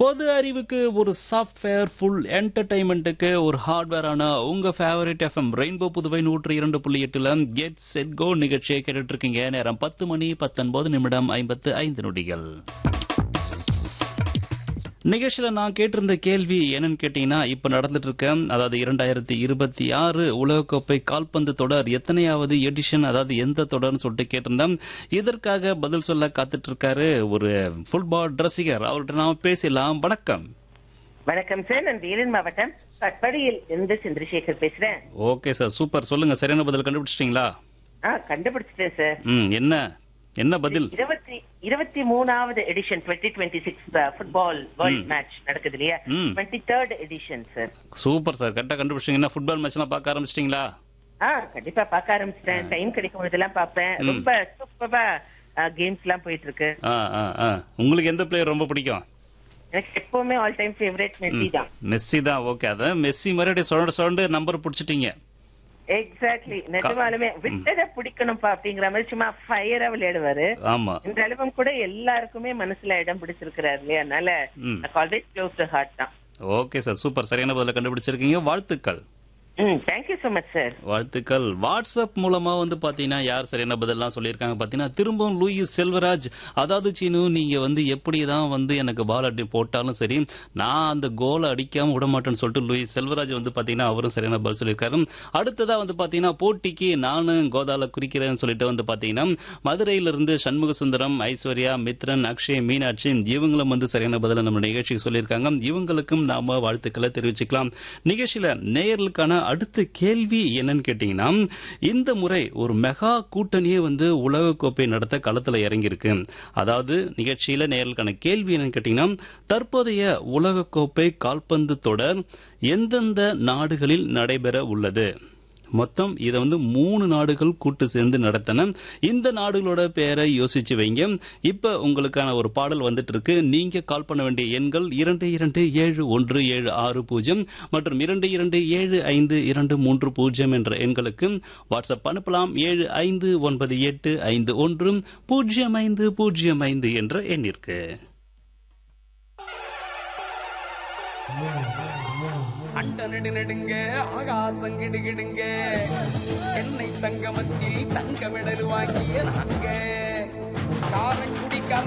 பொது அறிவுக்கு ஒரு சாஃப்ட்வேர் ஃபுல் என்டர்டைன்மெண்ட்டுக்கு ஒரு ஹார்ட்வேரான உங்க ஃபேவரட் எஃப்எம் ரெயின்போ புதுவை நூற்றி இரண்டு புள்ளி எட்டுல கெட் செட் கோ நிகழ்ச்சியை கேட்டுட்டு இருக்கீங்க நேரம் பத்து மணி பத்தொன்பது நிமிடம் ஐம்பத்து ஐந்து நொடிகள் நிகழ்ச்சியில நான் கேட்டிருந்த கேள்வி என்னன்னு கேட்டீங்கன்னா இப்ப நடந்துட்டு இருக்க அதாவது இரண்டாயிரத்தி இருபத்தி ஆறு உலகக்கோப்பை கால்பந்து தொடர் எத்தனையாவது எடிஷன் அதாவது எந்த தொடர்னு சொல்லிட்டு கேட்டிருந்தேன் இதற்காக பதில் சொல்ல காத்துட்டு இருக்காரு ஒரு ஃபுட்பால் ரசிகர் அவர்கிட்ட நாம பேசலாம் வணக்கம் வணக்கம் சார் நான் வேலூர் மாவட்டம் கட்படியில் இருந்து சந்திரசேகர் பேசுறேன் ஓகே சார் சூப்பர் சொல்லுங்க சரியான பதில் கண்டுபிடிச்சிட்டீங்களா ஆ கண்டுபிடிச்சிட்டேன் சார் ம் என்ன என்ன பதில் இருபத்தி இருபத்தி மூணாவது edition twenty twenty six football world match நடக்குது இல்லையா ம். Twenty third edition sir super sir கரெக்டா கண்டுபிடிச்சிட்டீங்கன்னா ஃபுட்பால் மேட்ச்லாம் பார்க்க ஆரம்பிச்சிட்டீங்களா ஆ கண்டிப்பா பார்க்க ஆரம்பிச்சிட்டேன் டைம் கிடைக்கும் போதெல்லாம் பார்ப்பேன் ரொம்ப சூப்பரா கேம்ஸ் எல்லாம் போயிட்டு இருக்கு ஆ ஆ ஆ உங்களுக்கு எந்த பிளேயர் ரொம்ப பிடிக்கும் எனக்கு எப்பவுமே ஆல் டைம் ஃபேவரட் மெஸ்ஸி தான் மெஸ்ஸி தான் ஓகே அதான் மெஸ்ஸி மறுபடியும் சுரண்டு சுரண்டு நம்பர் பிடிச்சிட்டீங்க எக்ஸாக்ட்லி நிஜமாலுமே விட்டதை பிடிக்கணும்ப்பா அப்படிங்கிற மாதிரி சும்மா ஃபயரா விளையாடுவாரு ஆமா இந்த அளவும் கூட எல்லாருக்குமே மனசுல இடம் பிடிச்சிருக்கிறாரு இல்லையா அதனால ம். ஆல்வேஸ் க்ளோஸ் டு ஹார்ட் தான் ஓகே சார் சூப்பர் சரியான பதில கண்டுபிடிச்சிருக்கீங்க வாழ்த்துக்கள் ம் தேங்க்யூ so மச் சார் வாழ்த்துக்கள் வாட்ஸ்அப் மூலமா வந்து பாத்தீங்கன்னா யார் சரியான பதிலாம் சொல்லியிருக்காங்க பாத்தீங்கன்னா திரும்பவும் லூயிஸ் செல்வராஜ் அதாவது சீனு நீங்க வந்து எப்படிதான் வந்து எனக்கு பால் அடி போட்டாலும் சரி நான் அந்த கோலை அடிக்காம விட மாட்டேன்னு சொல்லிட்டு லூயிஸ் செல்வராஜ் வந்து பாத்தீங்கன்னா அவரும் சரியான பதில் சொல்லியிருக்காரு அடுத்ததா வந்து பாத்தீங்கன்னா போட்டிக்கு நானும் கோதால குறிக்கிறேன்னு சொல்லிட்டு வந்து பாத்தீங்கன்னா மதுரையிலிருந்து சண்முக சுந்தரம் ஐஸ்வர்யா மித்ரன் அக்ஷய் மீனாட்சி இவங்களும் வந்து சரியான பதில நம்ம நிகழ்ச்சிக்கு சொல்லியிருக்காங்க இவங்களுக்கும் நாம வாழ்த்துக்களை தெரிவிச்சுக்கலாம் நிகழ்ச்சியில நேயர்களுக்கான அடுத்த கேள்வி என்னன்னு கேட்டீங்கன்னா இந்த முறை ஒரு மெகா கூட்டணியே வந்து உலகக்கோப்பை நடத்த களத்துல இறங்கியிருக்கு அதாவது நிகழ்ச்சியில நேயர்களுக்கான கேள்வி என்னன்னு கேட்டீங்கன்னா தற்போதைய உலகக்கோப்பை கால்பந்து தொடர் எந்தெந்த நாடுகளில் நடைபெற உள்ளது மொத்தம் இதை வந்து மூணு நாடுகள் கூட்டு சேர்ந்து நடத்தின இந்த நாடுகளோட பேரை யோசிச்சு வைங்க இப்ப உங்களுக்கான ஒரு பாடல் வந்துட்டு இருக்கு நீங்க கால் பண்ண வேண்டிய எண்கள் இரண்டு இரண்டு ஏழு ஒன்று ஏழு ஆறு பூஜ்ஜியம் மற்றும் இரண்டு இரண்டு ஏழு ஐந்து இரண்டு மூன்று பூஜ்ஜியம் என்ற எண்களுக்கு வாட்ஸ்அப் அனுப்பலாம் ஏழு ஐந்து ஒன்பது எட்டு ஐந்து ஒன்று பூஜ்ஜியம் ஐந்து பூஜ்ஜியம் ஐந்து என்ற எண்ணிற்கு அண்ட நெடு நெடுங்க ஆகாசம் கிடுகிடுங்க சென்னை தங்கமத்தில் தங்க மெடல் வாங்கிய நாங்க காரக்குடி கர